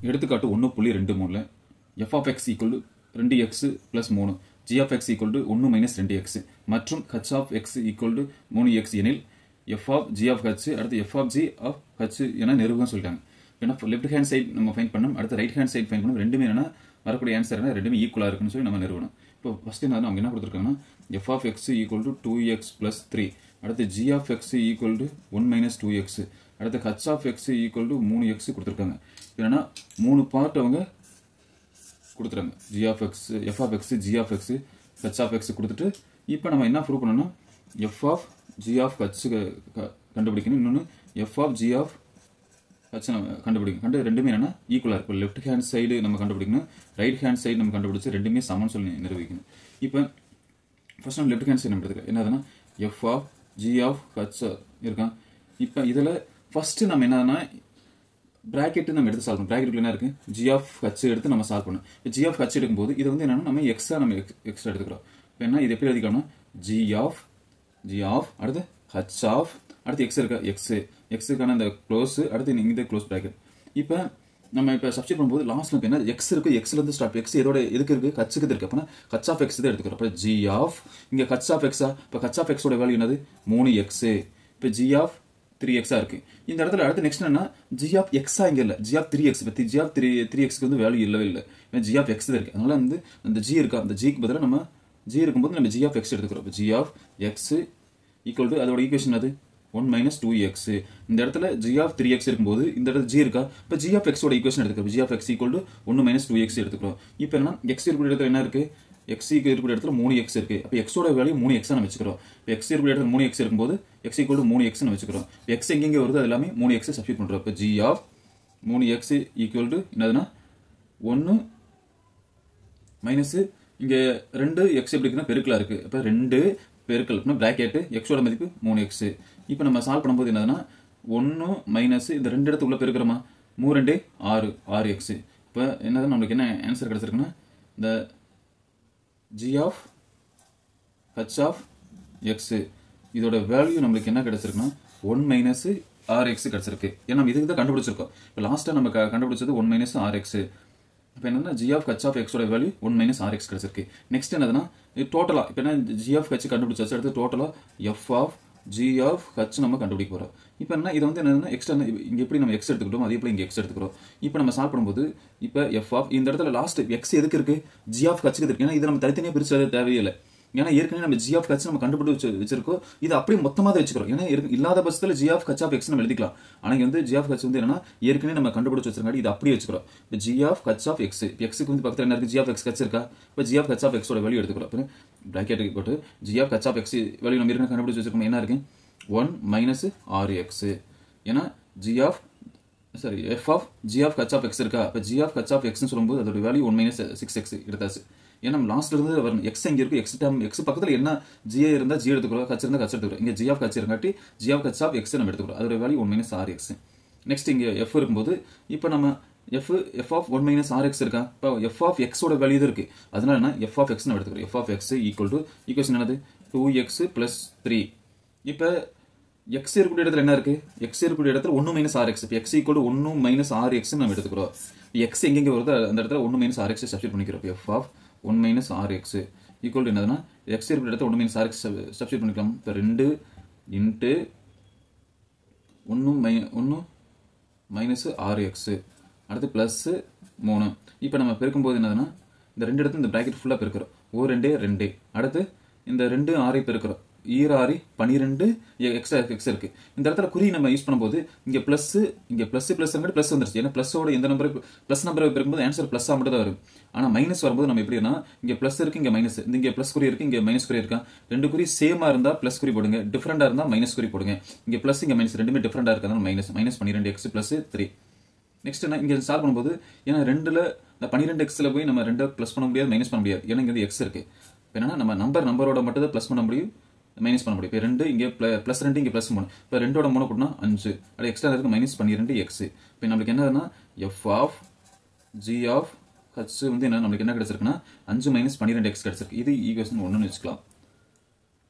எடுத்துக்காட்டு ஒன்று புள்ளி ரெண்டு மூணில் எஃப் ஆஃப் எக்ஸ் ஈக்குவல் ரெண்டு எக்ஸ் ப்ளஸ் மூணு G of X equal to ஒன்று மைனஸ் ரெண்டு எக்ஸ் மற்றும் H of X equal to மூணு எக்ஸ் எனில் F of G of H அடுத்து F of G of H என நிறுவனம் சொல்லிட்டாங்க ஏன்னா லெஃப்ட் ஹேண்ட் சைடு நம்ம ஃபைன் பண்ணோம் அடுத்து ரைட் ஹேண்ட் சைடு ஃபைன் பண்ணோம் ரெண்டுமே என்னன்னா வரக்கூடிய ஆன்சர் என்ன ரெண்டுமே ஈக்குவலாக இருக்குன்னு சொல்லி நம்ம நிறுவனம் இப்போ ஃபர்ஸ்ட் என்ன அவங்க என்ன கொடுத்துருக்காங்கன்னா F of X equal to two X plus three அடுத்து G of X equal to one minus two X அடுத்து H of X equal to மூணு எக்ஸ் கொடுத்துருக்காங்க என்னன்னா மூணு பார்ட் அவங்க கொடுத்துறாங்க G of X F of X G of X H of X கொடுத்துட்டு இப்போ நம்ம என்ன ப்ரூவ் பண்ணணும்னா F of G of H கண்டுபிடிக்கணும் இன்னொன்று F of G of H நம்ம கண்டுபிடிக்கணும் கண்டு ரெண்டுமே என்னன்னா ஈக்குவலாக இருக்கும் லெஃப்ட் ஹேண்ட் சைடு நம்ம கண்டுபிடிக்கணும் ரைட் ஹேண்ட் சைடு நம்ம கண்டுபிடிச்சு ரெண்டுமே சமன்னு சொல்லி நிரூபிக்கணும் இப்போ ஃபர்ஸ்ட் நம்ம லெஃப்ட் ஹேண்ட் சைடு நம்ம எடுத்துக்கலாம் என்னதுன்னா F of G of H இருக்கான் இப்போ இதில் ஃபர்ஸ்ட் நம்ம என்னன்னா பிராக்கெட் நம்ம எடுத்து சால்வ் பண்ணணும் பிராக்கெட் என்ன இருக்கு ஜி ஆஃப் ஹச் எடுத்து நம்ம சால்வ் பண்ணணும் இப்போ ஜி ஆஃப் ஹச் எடுக்கும்போது இது வந்து என்னன்னா நம்ம எக்ஸ்ட்ரா நம்ம எக்ஸ்ட்ரா எடுத்துக்கிறோம் இப்போ என்ன இது எப்படி எழுதிக்கலாம்னா ஜி ஆஃப் ஜி ஆஃப் அடுத்து ஹச் ஆஃப் அடுத்து எக்ஸ் இருக்கா எக்ஸ் எக்ஸுக்கான அந்த க்ளோஸ் அடுத்து இந்த க்ளோஸ் பிராக்கெட் இப்போ நம்ம இப்போ சப்ஸ்டிட் பண்ணும்போது லாஸ்ட்ல இப்போ என்ன எக்ஸ் இருக்கு எக்ஸ்ல இருந்து ஸ்டார்ட் எக்ஸ் எதோட எதுக்கு இருக்கு கச்சுக்கு இருக்கு அப்போ கச் ஆஃப் எக்ஸ் தான் எடுத்துக்கிறோம் அப்போ ஜி ஆஃப் இங்க கச் ஆஃப் எக்ஸா இப்போ கச் ஆஃப் எக்ஸோட வேல்யூ என்னது மூணு எக்ஸ் இப்போ ஜி ஆஃப் த்ரீ எக்ஸா இருக்கு இந்த இடத்துல அடுத்து நெக்ஸ்ட் என்ன ஜி ஆஃப் எக்ஸா இங்க இல்ல ஜி ஆஃப் த்ரீ எக்ஸ் இப்போ ஜி ஆஃப் த்ரீ த்ரீ எக்ஸ்க்கு வந்து வேல்யூ இல்லவே இல்லை ஜி ஆஃப் எக்ஸ் தான் இருக்கு அதனால வந்து அந்த ஜி இருக்கா அந்த ஜிக்கு பதிலாக நம்ம ஜி இருக்கும்போது நம்ம ஜி ஆஃப் எக்ஸ் எடுத்துக்கிறோம் G of X equal to அதோட ஈக்குவேஷன் அது ஒன் மைனஸ் டூ எக்ஸ் இந்த இடத்துல ஜி ஆஃப் த்ரீ எக்ஸ் இருக்கும்போது இந்த இடத்துல ஜி இருக்கா இப்போ ஜி ஆஃப் எக்ஸோட ஈக்குவேஷன் எடுத்துக்கிறோம் G of X equal to ஒன்று மைனஸ் டூ எக்ஸ் எடுத்துக்கிறோம் இப்போ என்ன எக்ஸ் இருக்கிற இடத்துல என்ன இருக்கு எக்ஸ் இருக்கிற இடத்துல மூணு எக்ஸ் இருக்கு அப்போ எக்ஸோட வேல்யூ மூணு எக்ஸ் நம்ம வச்சுக்கிறோம் இப்போ எக்ஸ் இருக்கிற இடத்துல மூணு எக்ஸ் இருக்கும்போது எக்ஸ் ஈக்குவல் டு மூணு எக்ஸ் வச்சுக்கிறோம் எக்ஸ் எங்கெங்க வருது அது எல்லாமே மூணு எக்ஸ் சப்ஸ்டிட் பண்றோம் இப்போ ஜி ஆஃப் மூணு எக்ஸ் ஈக்குவல் டு என்னதுன்னா ஒன்று மைனஸ் இங்க ரெண்டு எக்ஸ் எப்படி இருக்குன்னா பெருக்கலா இருக்கு அப்ப ரெண்டு பெருக்கல் அப்படின்னா பிராக்கெட் எக்ஸோட மதிப்பு மூணு எக்ஸ் இப்போ நம்ம சால்வ் பண்ணும்போது என்னதுன்னா ஒன்று மைனஸ் இந்த ரெண்டு இடத்து உள்ள பெருக்கிறோமா மூணு ரெண்டு ஆறு ஆறு எக்ஸ் இப்போ என்னது நம்மளுக்கு என்ன ஆன்சர் கிடைச்சிருக்குன்னா இந்த G of H of X இதோட வேல்யூ நம்மளுக்கு என்ன கிடைச்சிருக்குன்னா ஒன் மைனஸ் ஆர் எக்ஸ் கிடைச்சிருக்கு ஏன்னா நம்ம இதுக்கு தான் கண்டுபிடிச்சிருக்கோம் இப்போ லாஸ்ட்டாக நம்ம க- கண்டுபிடிச்சது ஒன் மைனஸ் ஆர் எக்ஸ் இப்போ என்னன்னா ஜி ஆஃப் ஹச் ஆஃப் எக்ஸோட value one minus R X கிடைச்சிருக்கு நெக்ஸ்ட் என்னதுன்னா இது டோட்டலாக இப்போ என்ன ஜி ஆஃப் ஹச் கண்டுபிடிச்சாச்சு அடுத்து டோட்டலாக F of G of H நம்ம கண்டுபிடிக்க போகிறோம் இப்போ என்ன இது வந்து என்னன்னா எக்ஸ்ட்ரா இங்கே எப்படி நம்ம எக்ஸ் எடுத்துக்கிட்டோம் அதே போல இங்கே எக்ஸ் எடுத்துக்கிறோம் இப்போ நம்ம சால்வ் பண்ணும்போது இப்போ எஃப் ஆஃப் இந்த இடத்துல லாஸ்ட் எக்ஸ் எதுக்கு இருக்கு ஜி ஆஃப் ஹச்சுக்கு இருக்கு ஏன்னா இதை நம்ம தனித்தனியாக பிரிச்சு தேவையில்லை ஏன்னா ஏற்கனவே நம்ம ஜி ஆஃப் கட்சி நம்ம கண்டுபிடிச்சு வச்சு- வச்சிருக்கோம் இது அப்படியே மொத்தமாக தான் வச்சுக்கிறோம் ஏன்னா இருக்கு- இல்லாத பட்சத்தில் G of H of X நம்ம எழுதிக்கலாம் ஆனால் இங்க வந்து ஜி ஆஃப் கட்சி வந்து என்னன்னா ஏற்கனவே நம்ம கண்டுபிடிச்சு வச்சிருக்காடி இது அப்படியே வச்சுக்கிறோம் இப்போ G of H of X எக்ஸுக்கு வந்து பக்கத்தில் என்ன இருக்கு ஜி ஆஃப் எக்ஸ் கட்சி இருக்கா இப்போ ஜி ஆஃப் கச் ஆஃப் எக்ஸோட வேல்யூ எடுத்துக்கிறோம் அப்புறம் பிராக்கெட்டுக்கு போட்டு G of H of X value நம்ம ஏற்கனவே கண்டுபிடிச்சு வச்சிருக்கோம் என்ன இருக்கு ஒன் மைனஸ் ஆறு எக்ஸ் ஏன்னா G of sorry F of G of H of X இருக்கா இப்போ ஜி ஆஃப் கச் ஆஃப் எக்ஸ்னு சொல்லும்போது அதோட value one minus six X எடுத்தாச்சு ஏன்னா நம்ம லாஸ்ட்ல இருந்து வரணும் எக்ஸ் எங்க இருக்கு எக்ஸ் டம் எக்ஸ் பக்கத்துல என்ன ஜிஏ இருந்தா ஜி எடுத்துக்கிறோம் கச் இருந்தா கச் எடுத்துக்கிறோம் இங்க ஜி ஆஃப் கச் இருக்காட்டி G of H of X நம்ம எடுத்துக்கிறோம் அதோட value one minus R X next இங்க எஃப் இருக்கும்போது இப்போ நம்ம F F of one minus R X இருக்கா இப்போ எஃப் ஆஃப் எக்ஸோட வேல்யூ இது இருக்கு அதனால என்ன எஃப் ஆஃப் எக்ஸ் நம்ம எடுத்துக்கிறோம் F of X equal to equation என்னது டூ எக்ஸ் பிளஸ் த்ரீ இப்போ எக்ஸ் இருக்கக்கூடிய இடத்துல என்ன இருக்கு எக்ஸ் இருக்கக்கூடிய இடத்துல ஒன்று மைனஸ் ஆர் எக்ஸ் இப்போ எக்ஸ் ஈக்குவல் ஒன்று மைனஸ் ஆர் எக்ஸ் நம்ம எடுத்துக்கிறோம் எக்ஸ் எங்கெங்க வருதோ அந்த இடத்துல ஒன்று மைனஸ் ஆர் எக்ஸ் சப்ஸ்டிட் பண்ணிக்கிறோம் F of one minus R X equal என்னதுன்னா எக்ஸ் இருக்கிற இடத்துல ஒன்று மைனஸ் ஆர் எக்ஸ் சப்ஸ்டிட் பண்ணிக்கலாம் இப்போ ரெண்டு இன்ட்டு ஒன்று மை ஒன்று மைனஸ் ஆறு எக்ஸு அடுத்து ப்ளஸ்ஸு மூணு இப்போ நம்ம பெருக்கும்போது என்னதுன்னா இந்த ரெண்டு இடத்துல இந்த ப்ராக்கெட் ஃபுல்லாக பெருக்கிறோம் ஓ ரெண்டே ரெண்டு அடுத்து இந்த ரெண்டு ஆறை பெருக்கிறோம் ஈராறு பனிரெண்டு எக்ஸ்ட்ரா எக்ஸ் இருக்கு இந்த இடத்துல குறி நம்ம யூஸ் பண்ணும்போது இங்க பிளஸ் இங்க பிளஸ் பிளஸ் பிளஸ் வந்துருச்சு ஏன்னா பிளஸோட இந்த நம்பர் பிளஸ் நம்பரை பெருக்கும்போது ஆன்சர் பிளஸ் மட்டும் தான் வரும் ஆனா மைனஸ் வரும்போது நம்ம எப்படின்னா இங்க பிளஸ் இருக்கு இங்க மைனஸ் இங்க பிளஸ் குறி இருக்கு இங்க மைனஸ் குறி இருக்கா ரெண்டு குறி சேமா இருந்தா பிளஸ் குறி போடுங்க டிஃபரெண்டா இருந்தா மைனஸ் குறி போடுங்க இங்க பிளஸ் இங்க மைனஸ் ரெண்டுமே டிஃபரெண்டா இருக்கிறதால மைனஸ் மைனஸ் பன்னிரெண்டு எக்ஸ் பிளஸ் த்ரீ நெக்ஸ்ட் என்ன இங்க சால்வ் பண்ணும்போது ஏன்னா ரெண்டுல இந்த பன்னிரெண்டு எக்ஸ்ல போய் நம்ம ரெண்டு பிளஸ் பண்ண முடியாது மைனஸ் பண்ண முடியாது ஏன்னா இங்க வந்து எக்ஸ் இருக்கு இப்ப என்னன்னா நம்ம நம்பர் நம்பரோட மட்டும் தான் பிளஸ் பண்ண முடியும் மைனஸ் பண்ண முடியும் இப்போ ரெண்டு இங்கே ப்ளஸ் ரெண்டு இங்கே ப்ளஸ் மூணு இப்போ ரெண்டோட மூணு கூட்டினா அஞ்சு அது எக்ஸ்ட்ரா இருக்கு மைனஸ் பன்னிரெண்டு எக்ஸ் இப்போ நம்மளுக்கு என்னதுன்னா F of G of H வந்து என்ன நம்மளுக்கு என்ன கிடைச்சிருக்குன்னா அஞ்சு மைனஸ் பன்னிரெண்டு எக்ஸ் கிடைச்சிருக்கு இது ஈக்குவேஷன் ஒன்றுன்னு வச்சுக்கலாம்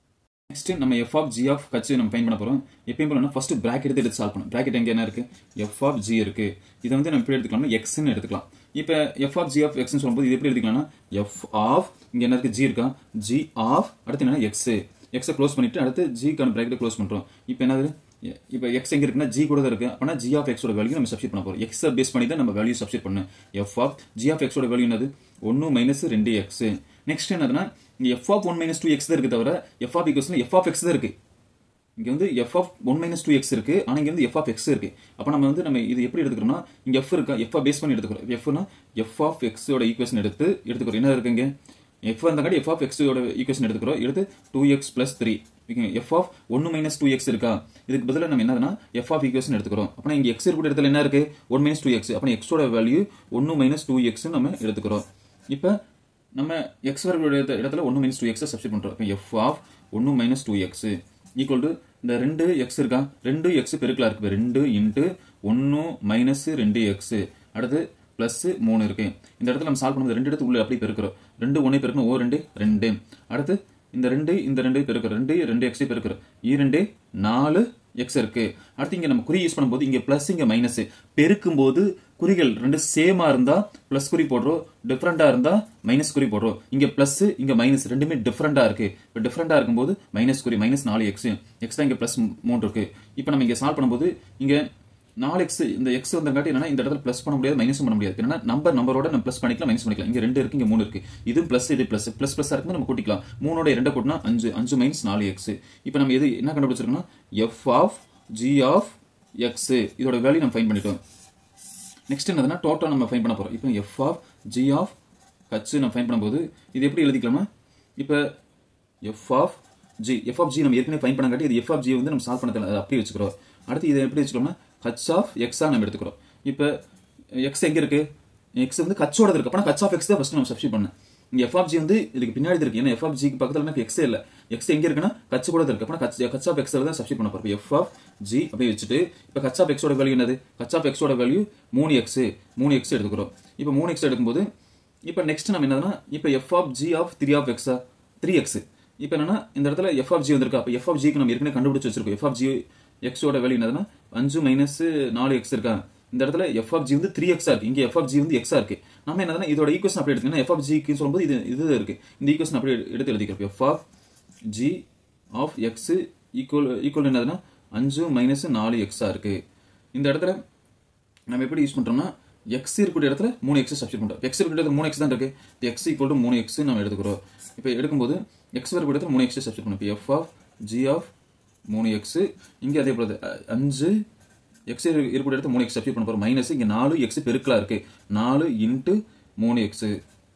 நெக்ஸ்ட் நம்ம எஃப் ஆஃப் ஜி ஆஃப் கட்சி நம்ம ஃபைன் பண்ண போறோம் எப்பயும் போல ஃபர்ஸ்ட் பிராக்கெட் எடுத்து எடுத்து சால்வ் பண்ணும் பிராக்கெட் எங்க என்ன இருக்கு எஃப் ஆஃப் ஜி இருக்கு இதை வந்து நம்ம எப்படி எடுத்துக்கலாம்னா எக்ஸ்னு எடுத்துக்கலாம் இப்போ எஃப் ஆஃப் ஜி ஆஃப் எக்ஸ்னு சொல்லும்போது இது எப்படி எடுத்துக்கலாம்னா எஃப் ஆஃப் இங்க என்ன இருக்கு ஜி இருக்கா ஜி ஆஃப் அடுத்து என்ன எக்ஸ் எக்ஸை க்ளோஸ் பண்ணிட்டு அடுத்து ஜிக்கான பிராக்கெட் க்ளோஸ் பண்றோம் இப்போ என்னது இப்போ எக்ஸ் எங்க இருக்குன்னா ஜி கூட தான் இருக்கு அப்பனா ஜி ஆஃப் எக்ஸோட வேல்யூ நம்ம சப்ஸ்டிட் பண்ண போறோம் எக்ஸ் பேஸ் பண்ணி தான் நம்ம வேல்யூ சப்ஸ்டிட் பண்ணணும் எஃப் ஆஃப் ஜி ஆஃப் எக்ஸோட வேல்யூ என்னது ஒன்னு மைனஸ் ரெண்டு எக்ஸ் நெக்ஸ்ட் என்னதுன்னா இங்க F of one minus two X தான் இருக்கு தவிர F of equals F of X தான் இருக்கு இங்க வந்து F of one minus two X இருக்கு ஆனா இங்க வந்து எஃப் ஆஃப் எக்ஸ் இருக்கு அப்ப நம்ம வந்து நம்ம இது எப்படி எடுத்துக்கிறோம்னா இங்க எஃப் இருக்கா எஃப் பேஸ் பண்ணி எடுத்துக்கிறோம் எஃப்னா எஃப் ஆஃப் எக்ஸோட ஈக்குவேஷன் எடுத்து எடுத்துக்கிறோம் என்ன இருக்குங்க எஃப் இருந்தாக்காடி எஃப் ஆஃப் எக்ஸோட ஈக்குவேஷன் எடுத்துக்கிறோம் எடுத்து two X plus three F of ஒன்னு மைனஸ் டூ எக்ஸ் இருக்கா இதுக்கு பதிலாக நம்ம என்னதுன்னா எஃப் ஆஃப் ஈக்குவேஷன் எடுத்துக்கிறோம் அப்போ இங்க எக்ஸ் இருக்கிற இடத்துல என்ன இருக்கு ஒன் மைனஸ் டூ எக்ஸ் அப்போ எக்ஸோட வேல்யூ ஒன்னு மைனஸ் டூ எக்ஸ் நம்ம எடுத்துக்கிறோம் இப்போ நம்ம எக்ஸ் வரக்கூடிய இடத்துல ஒன்று மைனஸ் டூ எக்ஸை சப்ஸ்டிட் பண்ணுறோம் இப்போ எஃப் ஆஃப் ஒன்று minus two X equal to இந்த ரெண்டு எக்ஸ் இருக்கா ரெண்டு எக்ஸ் பெருக்கலா இருக்கு ரெண்டு இன்ட்டு ஒன்று மைனஸ் ரெண்டு எக்ஸ் அடுத்து பிளஸ் மூணு இருக்கு இந்த இடத்துல நம்ம சால்வ் பண்ணும்போது ரெண்டு இடத்து உள்ள அப்படி பெருக்கிறோம் ரெண்டு ஒன்னே பெருக்கணும் ஓ ரெண்டு ரெண்டு அடுத்து இந்த ரெண்டு இந்த ரெண்டு பெருக்கிறோம் ரெண்டு ரெண்டு எக்ஸை பெருக்கிறோம் ஈ ரெண்டு நாலு எக்ஸ் இருக்கு அடுத்து இங்க நம்ம குறி யூஸ் பண்ணும்போது இங்க பிளஸ் இங்க மைனஸ் பெருக்கும் போது குறிகள் ரெண்டு சேமா இருந்தா பிளஸ் குறி போடுறோம் டிஃபரெண்டா இருந்தா மைனஸ் குறி போடுறோம் இங்க பிளஸ் இங்க மைனஸ் ரெண்டுமே டிஃபரெண்டா இருக்கு இப்போ டிஃபரெண்டா இருக்கும்போது மைனஸ் குறி மைனஸ் நாலு எக்ஸ் எக்ஸ் தான் இங்க பிளஸ் மூணு இருக்கு இப்போ நம்ம இங்க சால்வ் பண்ணும்போது இங்க நாலு எக்ஸ் இந்த எக்ஸ் வந்தங்காட்டி என்னன்னா இந்த இடத்துல பிளஸ் பண்ண முடியாது மைனஸ் பண்ண முடியாது ஏன்னா நம்பர் நம்பரோட நம்ம பிளஸ் பண்ணிக்கலாம் மைனஸ் பண்ணிக்கலாம் இங்க ரெண்டு இருக்கு இங்க மூணு இருக்கு இது பிளஸ் இது பிளஸ் பிளஸ் பிளஸ் இருக்கும்போது நம்ம கூட்டிக்கலாம் மூணோட இரண்டை கூட்டினா அஞ்சு அஞ்சு மைனஸ் நாலு எக்ஸ் இப்போ நம்ம எது என்ன கண்டுபிடிச்சிருக்கோம்னா F of G of X இதோட வேல்யூ நம்ம ஃபைன் பண்ணிட்டோம் நெக்ஸ்ட் என்னதுன்னா டோட்டல் நம்ம ஃபைன் பண்ண போறோம் இப்போ F of G of H நம்ம ஃபைன் பண்ணும்போது இது எப்படி எழுதிக்கலாமா இப்போ F of G F of G நம்ம ஏற்கனவே ஃபைன் பண்ணங்காட்டி இது எஃப் ஆஃப் ஜி வந்து நம்ம சால்வ் பண்ண அதை அப்படியே வச்சுக்கிறோம் அடுத்து இதை எப்படி வச்சுக்கலாம்னா ஹச் ஆஃப் எக்ஸா நம்ம எடுத்துக்கிறோம் இப்போ எக்ஸ் எங்க இருக்கு எக்ஸ் வந்து கச்சோட இருக்கு அப்போ கச் ஆஃப் எக்ஸ் தான் ஃபர்ஸ்ட் நம்ம சப்ஸ்டிட் பண்ணேன் இங்க எஃப் ஆஃப் ஜி வந்து இதுக்கு பின்னாடி இருக்கு ஏன்னா எஃப் ஆஃப் ஜிக்கு பக்கத்துல எனக்கு எக்ஸே இல்ல எக்ஸ் எங்க இருக்குன்னா கச்சு கூட இருக்கு அப்ப கச் கச் ஆஃப் எக்ஸ் தான் சப்ஸ்டிட் பண்ண போறோம் எஃப் ஆஃப் ஜி அப்படியே வச்சுட்டு இப்ப கச் ஆஃப் எக்ஸோட வேல்யூ என்னது கச் ஆஃப் எக்ஸோட வேல்யூ மூணு எக்ஸ் மூணு எக்ஸ் எடுத்துக்கிறோம் இப்போ மூணு எக்ஸ் எடுக்கும்போது இப்போ நெக்ஸ்ட் நம்ம என்னதுன்னா இப்போ F of G of three of எக்ஸா த்ரீ எக்ஸ் இப்போ என்னன்னா இந்த இடத்துல எஃப் ஆஃப் ஜி வந்திருக்கா அப்போ எஃப் ஆஃப் ஜிக்கு நம்ம ஏற்கனவே கண்டுபிடிச்சு வச்சிருக்கோம் எஃப் ஆஃப் ஜி எக்ஸோட வேல்யூ என்னதுன்னா அஞ்சு மைனஸ் நாலு எக்ஸ் இருக்கா இந்த இடத்துல எஃப் ஆஃப் ஜி வந்து த்ரீ எக்ஸா இருக்கு இங்க எஃப் ஆஃப் ஜி வந்து எக்ஸா இருக்கு நம்ம என்னதுன்னா இதோட ஈக்குவேஷன் அப்படி எடுத்துக்கணும் எஃப் ஆஃப் ஜிக்கு சொல்லும்போது இது இது இருக்கு இந்த ஈக்குவேஷன் அப்படி எடுத்து எழுதிக்கிறோம் F of G of X equal equal என்னதுன்னா அஞ்சு மைனஸ் நாலு எக்ஸா இருக்கு இந்த இடத்துல நம்ம எப்படி யூஸ் பண்றோம்னா எக்ஸ் இருக்கக்கூடிய இடத்துல மூணு எக்ஸ் சப்ஸ்டிட் பண்றோம் எக்ஸ் இருக்கக்கூடிய இடத்துல மூணு எக்ஸ் தான் இருக்கு எக்ஸ் ஈக்குவல் டு மூணு எக்ஸ் நம்ம எடுத்துக்கிறோம் இப்போ எடுக்கும்போது எக்ஸ் இருக்கக்கூடிய இடத்துல மூணு எக்ஸ் சப்ஸ்டிட் பண்ணும் இப்போ எஃப் ஆஃப் ஜி ஆஃப் மூணு எக்ஸ் இங்கே அதே போல அஞ்சு எக்ஸ் இருக்கக்கூடிய இடத்துல மூணு எக்ஸ் சப்ஸ்டிட் பண்ண போறோம் மைனஸ் இங்க நாலு எக்ஸ் பெருக்கலா இருக்கு நாலு இன்ட்டு மூணு எக்ஸ்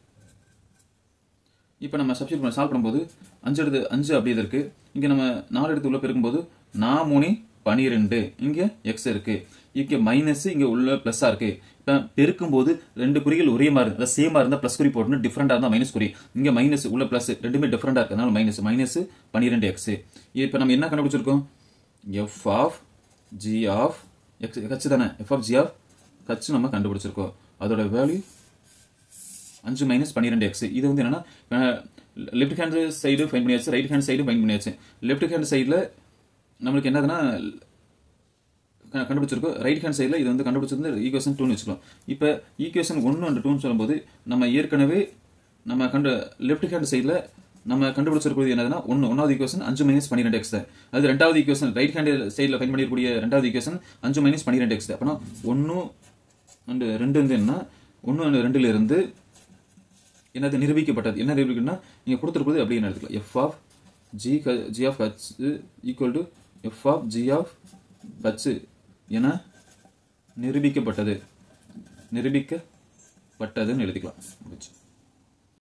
இப்போ நம்ம சப்ஸ்டிட் பண்ண சால்வ் பண்ணும்போது அஞ்சு எடுத்து அஞ்சு அப்படி இது இருக்கு இங்க நம்ம நாலு எடுத்து உள்ள பெருக்கும்போது நான் மூணு பனிரெண்டு இங்க எக்ஸ் இருக்கு இங்க மைனஸ் இங்க உள்ள பிளஸ்ஸா இருக்கு இப்போ பெருக்கும் போது ரெண்டு குறிகள் ஒரே மாதிரி அதாவது சேமா இருந்தா பிளஸ் குறி போடணும் டிஃபரெண்டா இருந்தா மைனஸ் குறி இங்க மைனஸ் உள்ள பிளஸ் ரெண்டுமே டிஃபரெண்டா இருக்கு அதனால மைனஸ் மைனஸ் பன்னிரெண்டு எக்ஸ் இப்போ நம்ம என்ன கண்டுபிடிச்சிருக்கோம் F of G of X H தானே F of G of H நம்ம கண்டுபிடிச்சிருக்கோம் அதோட வேல்யூ அஞ்சு மைனஸ் பன்னிரெண்டு எக்ஸ் இது வந்து என்னன்னா லெஃப்ட் ஹேண்ட் சைடு ஃபைன் பண்ணியாச்சு ரைட் ஹேண்ட் சைடு ஃபைன் பண்ணியாச்சு லெஃப்ட் ஹேண்ட் சைடில் நம்மளுக்கு என்னதுன்னா கண்டுபிடிச்சிருக்கோம் ரைட் ஹேண்ட் சைடில் இது வந்து கண்டுபிடிச்சிருந்து ஈக்குவேஷன் டூன்னு வச்சுக்கலாம் இப்போ ஈக்குவேஷன் ஒன்று அண்ட் டூன்னு சொல்லும்போது நம்ம ஏற்கனவே நம்ம கண்டு லெஃப்ட் ஹேண்ட் சைடில் நம்ம கண்டுபிடிச்சிருக்கிறது என்னதுன்னா ஒன்று ஒன்றாவது ஈக்குவேஷன் அஞ்சு மைனஸ் பன்னிரெண்டு எக்ஸ் அது ரெண்டாவது ஈக்குவேஷன் ரைட் ஹேண்ட் சைடில் ஃபைன் பண்ணிருக்கக்கூடிய ரெண்டாவது ஈக்குவேஷன் அஞ்சு மைனஸ் பன்னிரெண்டு எக்ஸ் அப்போனா ஒன்று அண்டு ரெண்டு வந்து என்ன ஒன்று அண்டு ரெண்டுல இருந்து என்னது நிரூபிக்கப்பட்டது என்ன நிரூபிக்கணும்னா நீங்க கொடுத்துருக்கிறது அப்படி என்ன எடுத்துக்கலாம் F of G G of H equal to F of G of H என நிரூபிக்கப்பட்டது நிரூபிக்கப்பட்டதுன்னு எழுதிக்கலாம்